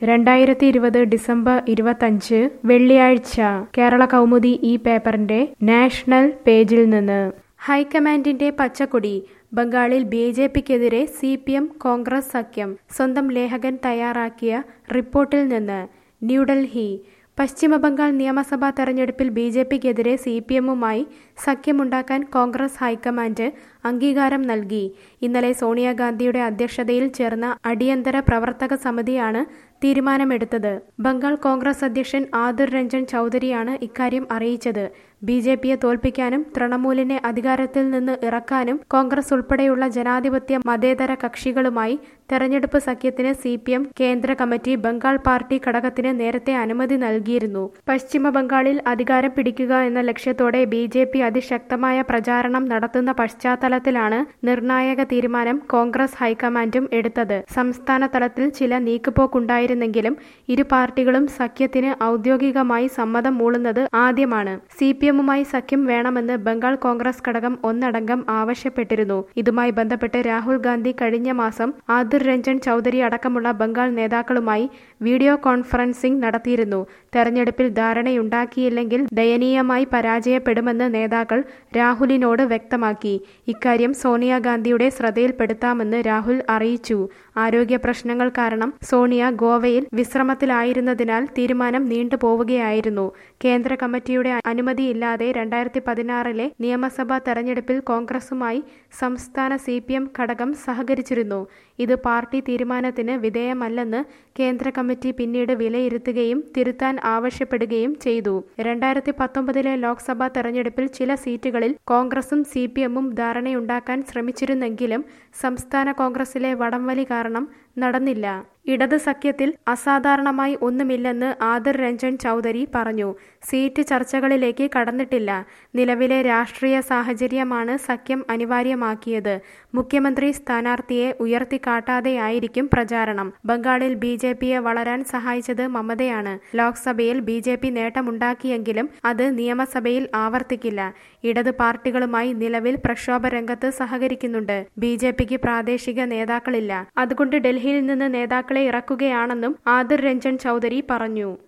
രണ്ടായിരത്തി ഇരുപത് ഡിസംബർ ഇരുപത്തഞ്ച് വെള്ളിയാഴ്ച കേരള കൗമുദി ഈ പേപ്പറിന്റെ നാഷണൽ പേജിൽ നിന്ന് ഹൈക്കമാൻഡിന്റെ പച്ചക്കൊടി ബംഗാളിൽ ബി ജെ പിക്കെതിരെ സി പി എം കോൺഗ്രസ് സഖ്യം സ്വന്തം ലേഖകൻ തയ്യാറാക്കിയ റിപ്പോർട്ടിൽ നിന്ന് ന്യൂഡൽഹി പശ്ചിമബംഗാൾ നിയമസഭാ തെരഞ്ഞെടുപ്പിൽ ബി ജെ പിക്കെതിരെ സി പി എമ്മുമായി സഖ്യമുണ്ടാക്കാൻ കോൺഗ്രസ് ഹൈക്കമാൻഡ് അംഗീകാരം നൽകി ഇന്നലെ സോണിയാഗാന്ധിയുടെ അധ്യക്ഷതയിൽ ചേർന്ന അടിയന്തര പ്രവർത്തക സമിതിയാണ് തീരുമാനമെടുത്തത് ബംഗാൾ കോൺഗ്രസ് അധ്യക്ഷൻ ആദിർ രഞ്ജൻ ചൌധരിയാണ് ഇക്കാര്യം അറിയിച്ചത് ബി ജെ പിയെ തോൽപ്പിക്കാനും തൃണമൂലിനെ അധികാരത്തിൽ നിന്ന് ഇറക്കാനും കോൺഗ്രസ് ഉൾപ്പെടെയുള്ള ജനാധിപത്യ മതേതര കക്ഷികളുമായി തെരഞ്ഞെടുപ്പ് സഖ്യത്തിന് സി പി എം കേന്ദ്ര കമ്മിറ്റി ബംഗാൾ പാർട്ടി ഘടകത്തിന് നേരത്തെ അനുമതി നൽകിയിരുന്നു പശ്ചിമ ബംഗാളിൽ അധികാരം പിടിക്കുക എന്ന ലക്ഷ്യത്തോടെ ബി ജെ പി അതിശക്തമായ പ്രചാരണം നടത്തുന്ന പശ്ചാത്തലത്തിലാണ് നിർണായക തീരുമാനം കോൺഗ്രസ് ഹൈക്കമാൻഡും എടുത്തത് സംസ്ഥാന തലത്തിൽ ചില നീക്കുപോക്കുണ്ടായിരുന്നെങ്കിലും ഇരു പാർട്ടികളും സഖ്യത്തിന് ഔദ്യോഗികമായി സമ്മതം മൂളുന്നത് ആദ്യമാണ് സി പി എമ്മുമായി സഖ്യം വേണമെന്ന് ബംഗാൾ കോൺഗ്രസ് ഘടകം ഒന്നടങ്കം ആവശ്യപ്പെട്ടിരുന്നു ഇതുമായി ബന്ധപ്പെട്ട് രാഹുൽ ഗാന്ധി കഴിഞ്ഞ മാസം ആദിർ രഞ്ജൻ ചൌധരി അടക്കമുള്ള ബംഗാൾ നേതാക്കളുമായി വീഡിയോ കോൺഫറൻസിംഗ് നടത്തിയിരുന്നു തെരഞ്ഞെടുപ്പിൽ ധാരണയുണ്ടാക്കിയില്ലെങ്കിൽ ദയനീയമായി പരാജയപ്പെടുമെന്ന് നേതാക്കൾ രാഹുലിനോട് വ്യക്തമാക്കി ഇക്കാര്യം സോണിയാഗാന്ധിയുടെ ശ്രദ്ധയിൽപ്പെടുത്താമെന്ന് രാഹുൽ അറിയിച്ചു ആരോഗ്യ പ്രശ്നങ്ങൾ കാരണം സോണിയ ഗോവയിൽ വിശ്രമത്തിലായിരുന്നതിനാൽ തീരുമാനം നീണ്ടുപോവുകയായിരുന്നു കേന്ദ്ര കമ്മിറ്റിയുടെ അനുമതിയില്ലാതെ രണ്ടായിരത്തി പതിനാറിലെ നിയമസഭാ തെരഞ്ഞെടുപ്പിൽ കോൺഗ്രസുമായി സംസ്ഥാന സി പി എം ഘടകം സഹകരിച്ചിരുന്നു ഇത് പാർട്ടി തീരുമാനത്തിന് വിധേയമല്ലെന്ന് കേന്ദ്ര കമ്മിറ്റി പിന്നീട് വിലയിരുത്തുകയും തിരുത്താൻ ആവശ്യപ്പെടുകയും ചെയ്തു രണ്ടായിരത്തി പത്തൊമ്പതിലെ ലോക്സഭാ തെരഞ്ഞെടുപ്പിൽ ചില സീറ്റുകളിൽ കോൺഗ്രസും സി പി എമ്മും ധാരണയുണ്ടാക്കാൻ ശ്രമിച്ചിരുന്നെങ്കിലും സംസ്ഥാന കോൺഗ്രസിലെ വടംവലി കാരണം നടന്നില്ല ഇടത് സഖ്യത്തിൽ അസാധാരണമായി ഒന്നുമില്ലെന്ന് ആദിർ രഞ്ജൻ ചൌധരി പറഞ്ഞു സീറ്റ് ചർച്ചകളിലേക്ക് കടന്നിട്ടില്ല നിലവിലെ രാഷ്ട്രീയ സാഹചര്യമാണ് സഖ്യം അനിവാര്യമാക്കിയത് മുഖ്യമന്ത്രി സ്ഥാനാർത്ഥിയെ ഉയർത്തിക്കാട്ടാതെയായിരിക്കും പ്രചാരണം ബംഗാളിൽ ബി ജെ പിയെ വളരാൻ സഹായിച്ചത് മമതയാണ് ലോക്സഭയിൽ ബി ജെ പി നേട്ടമുണ്ടാക്കിയെങ്കിലും അത് നിയമസഭയിൽ ആവർത്തിക്കില്ല ഇടത് പാർട്ടികളുമായി നിലവിൽ പ്രക്ഷോഭ രംഗത്ത് സഹകരിക്കുന്നുണ്ട് ബി ജെ പിക്ക് പ്രാദേശിക നേതാക്കളില്ല അതുകൊണ്ട് ഡൽഹിയിൽ നിന്ന് നേതാക്കളെ ഇറക്കുകയാണെന്നും ആദിർ രഞ്ജൻ ചൌധരി പറഞ്ഞു